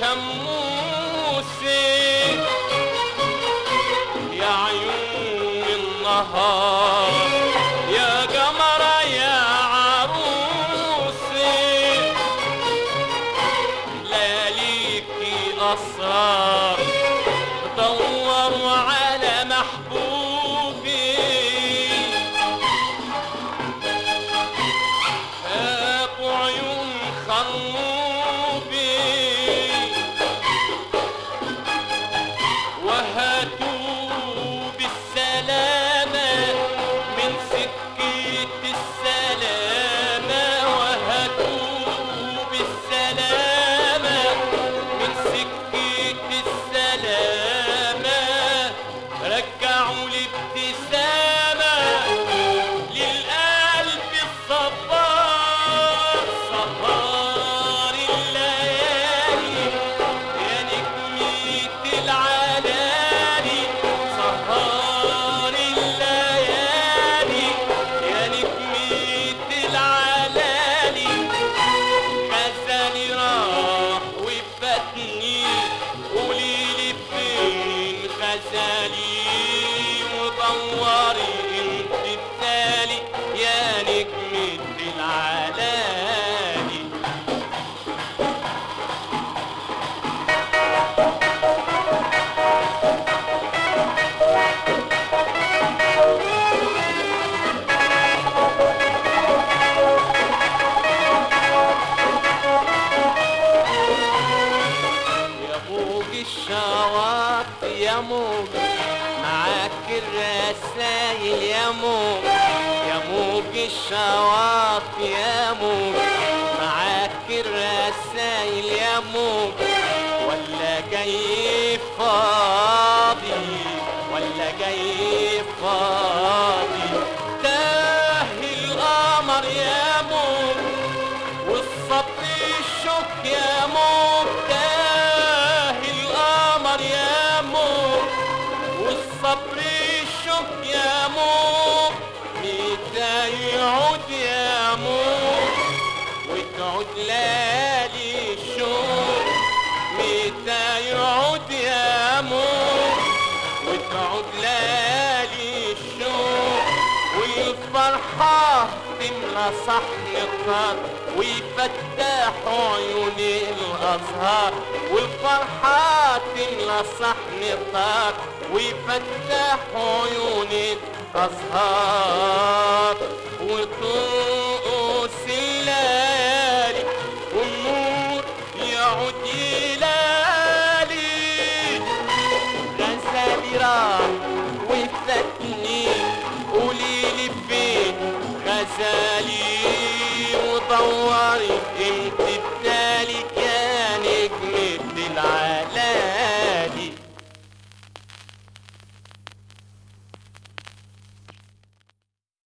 شموسي يا عيون النهار يا قمرة يا عروسي لياليكي أسرار دوروا على محبوبي هاتوا عيون خروبي وهاتوا بالسلامة من سكة السلامة وهاتوا بالسلامة من سكة السلامة رجعوا الابتسامة للقلب الصبار سهار الليالي يا نجمة العلالي سهار الليالي يا نجمة العلالي غزالي راح وفاتني قوليلي فين غزالي ودوري انت التالي يا نجمة العلالي يا موج الشواط يا موج معاك الرسايل يا موج يا موج الشواط يا موج معاك الرسايل يا موج ولا جاي فاضي ولا جاي فاضي تاه القمر يا موج والصبر الشوك يا مبتاه القمر يا موت والصبر الشوك يا موت متى يعود يا موت وتعود لالي الشوق متى يعود يا موت وتعود لالي الشوق والفرحة تملى صحن الطار ويفتح عيون الأزهار والفرحة تملى صحن الطار ويفتح عيون الأزهار وترقص الليالي والنور يعود يلالي غزالي راح